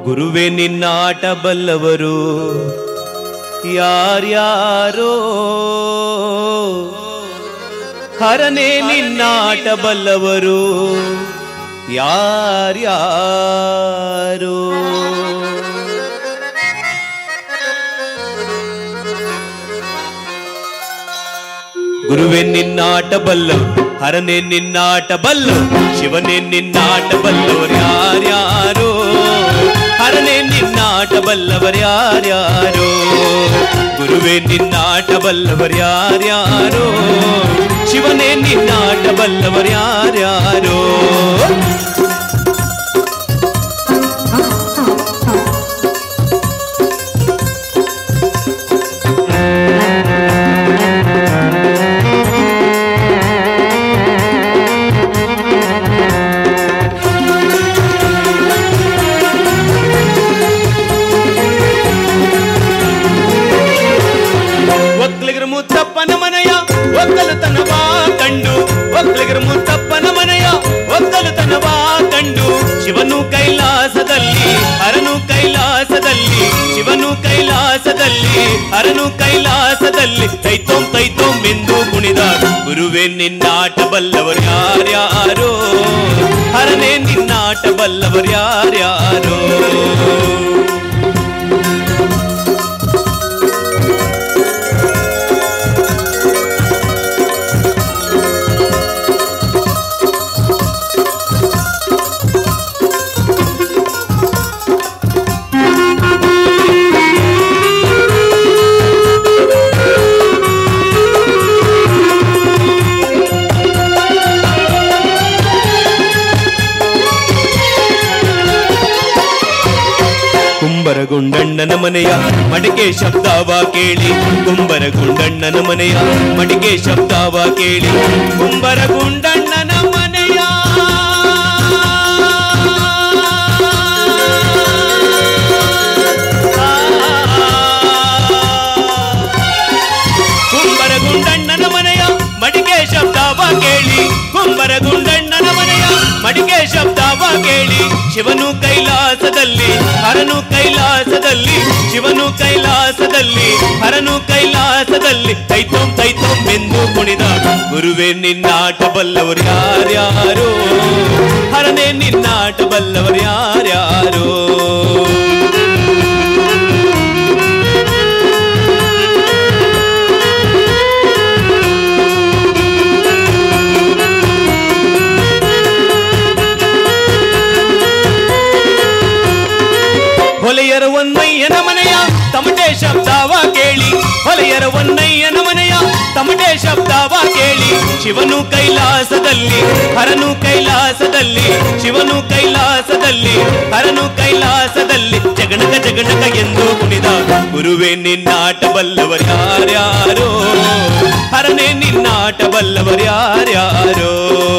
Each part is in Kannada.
ಗುರುವೇ ನಿನ್ನಾಟ ಬಲ್ಲವರು ಯಾರ್ಯಾರೋ ಹರನೇ ನಿನ್ನಾಟ ಬಲ್ಲವರು ಯಾರ್ಯಾರೋ ಗುರುವೇ ನಿನ್ನಾಟ ಬಲ್ಲವರು ಹರನೇ ನಿನ್ನಾಟ ಬಲ್ಲವರು ಶಿವನೇ ನಿನ್ನಾಟ ಬಲ್ಲವರು ಯಾರ್ಯಾರೋ ಹರನೇ ನಿನ್ನಾಟ ಬಲ್ಲವರು ಯಾರ್ಯಾರೋ ಗುರುವೇ ನಿನ್ನಾಟ ಬಲ್ಲವರು ಯಾರ್ಯಾರೋ ಶಿವನೇ ನಿನ್ನಾಟ ಬಲ್ಲವರು ಯಾರ್ಯಾರೋ ಒಕ್ಕಲಿಗರ ಮುತ್ತಪ್ಪನ ಮನೆಯ ಒಕ್ಕಲುತನವಾ ಕಂಡು ಒಕ್ಕಲಿಗರ ಮುತ್ತಪ್ಪನ ಮನೆಯ ಒಕ್ಕಲುತನವಾ ಕಂಡು ಶಿವನು ಕೈಲಾಸದಲ್ಲಿ ಹರನು ಕೈಲಾಸದಲ್ಲಿ ಶಿವನು ಕೈಲಾಸದಲ್ಲಿ ಹರನು ಕೈಲಾಸದಲ್ಲಿ ಕೈತೋಂ ಕೈತೋಂ ಎಂದು ಕುಣಿದ ಗುರುವೇ ನಿನ್ನಾಟ ಬಲ್ಲವರು ಯಾರ್ಯಾರೋ ಹರನೇ ನಿನ್ನಾಟ ಬಲ್ಲವರು ಯಾರ್ಯಾರೋ ಕುಂಬರಗುಂಡಣ್ಣನ ಮನೆಯ ಮಡಿಕೆ ಶಬ್ದವ ಕೇಳಿ ಕುಂಬರಗುಂಡಣ್ಣನ ಮನೆಯ ಮಡಿಕೆ ಶಬ್ದವ ಕೇಳಿ ಕುಂಬರಗುಂಡಣ್ಣನ ಮನೆಯ ಕುಂಬರಗುಂಡಣ್ಣನ ಮನೆಯ ಮಡಿಕೆ ಶಬ್ದವ ಕೇಳಿ ಕುಂಬರಗುಂಡಣ್ಣನ ಮನೆಯ ಮಡಿಕೆ ಶಬ್ದವ ಕೇಳಿ ಶಿವನು ಕೈಲಾಸದಲ್ಲಿ ಹರನು ಕೈಲಾಸದಲ್ಲಿ ಶಿವನು ಕೈಲಾಸದಲ್ಲಿ ಹರನು ಕೈಲಾಸದಲ್ಲಿ ಕೈತೋಂ ಕೈತೋಂ ಎಂದು ಕುಣಿದ ಗುರುವೇ ನಿನ್ನಾಟ ಬಲ್ಲವರು ಯಾರ್ಯಾರೋ ಹರನೇ ನಿನ್ನಾಟ ಬಲ್ಲವರು ಯಾರ್ಯಾರೋ ಹೊಲೆಯರ ಒನ್ನಯ್ಯನ ಮನೆಯ ತಮಟೆ ಶಬ್ದವ ಕೇಳಿ ಹೊಲೆಯರ ಒನ್ನಯ್ಯನ ಮನೆಯ ತಮಟೆ ಶಬ್ದವ ಕೇಳಿ ಶಿವನು ಕೈಲಾಸದಲ್ಲಿ ಹರನು ಕೈಲಾಸದಲ್ಲಿ ಶಿವನು ಕೈಲಾಸದಲ್ಲಿ ಹರನು ಕೈಲಾಸದಲ್ಲಿ ಜಗಣಕ ಜಗಣಕ ಎಂದು ಕುಣಿದ ಗುರುವೇ ನಿನ್ನಾಟ ಬಲ್ಲವರು ಯಾರ್ಯಾರೋ ಹರನೇ ನಿನ್ನಾಟ ಬಲ್ಲವರು ಯಾರ್ಯಾರೋ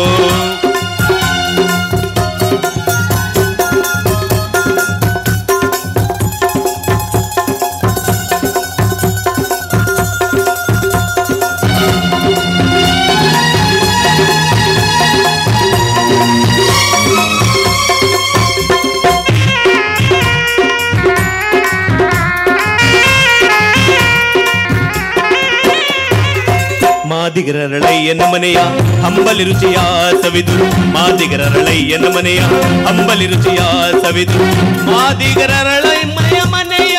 ಮಾದಿಗರರಳಯ್ಯನ ಮನೆಯ ಹಂಬಲಿ ರುಚಿಯ ಸವಿದು ಮಾದಿಗರರಳಯ್ಯನ ಮನೆಯ ಹಂಬಲಿ ರುಚಿಯ ಸವಿದು ಮಾದಿಗರರಳಯ್ಯ ಮನೆಯ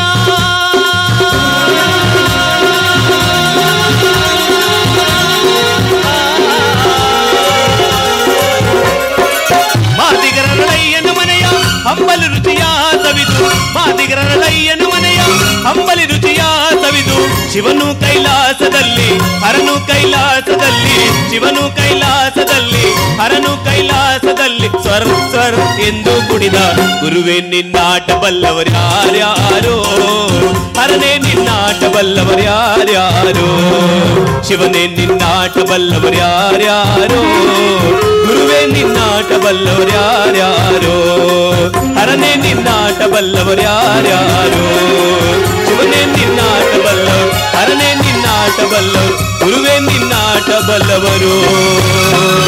ಮಾದಿಗರರಳಯ್ಯನ ಮನೆಯ ಹಂಬಲಿ ರುಚಿಯ ಸವಿದು ಮಾದಿಗರರಳಯ್ಯನ ಮನೆಯ ಹಂಬಲಿ ರುಚಿಯ ಸವಿದು ಶಿವನು ಕೈಲಾಸದಲ್ಲಿ ಹರನು ಕೈಲಾಸದಲ್ಲಿ ಶಿವನು ಕೈಲಾಸದಲ್ಲಿ ಹರನು ಕೈಲಾಸದಲ್ಲಿ ಸ್ವರ್ ಸ್ವರ್ ಎಂದು ಕುಡಿದ ಗುರುವೇ ನಿನ್ನಾಟ ಬಲ್ಲವರು ಯಾರ್ಯಾರೋ ಹರನೇ ನಿನ್ನಾಟ ಬಲ್ಲವರು ಯಾರ್ಯಾರೋ ಶಿವನೇ ನಿನ್ನಾಟ ಬಲ್ಲವರು ಯಾರ್ಯಾರೋ ಗುರುವೇ ನಿನ್ನಾಟ ಬಲ್ಲವರು ಯಾರ್ಯಾರೋ ಹರನೇ ನಿನ್ನಾಟ ಬಲ್ಲವರು ಯಾರ್ಯಾರೋ ಶಿವನೇ ನಿನ್ನಾಟ ಬಲ್ಲವರು ಹರನೇ ನಿನ್ನಾಟ ಬಲ್ಲವರು ಗುರುವೇ ನಿನ್ನಾಟ ಬಲ್ಲವರು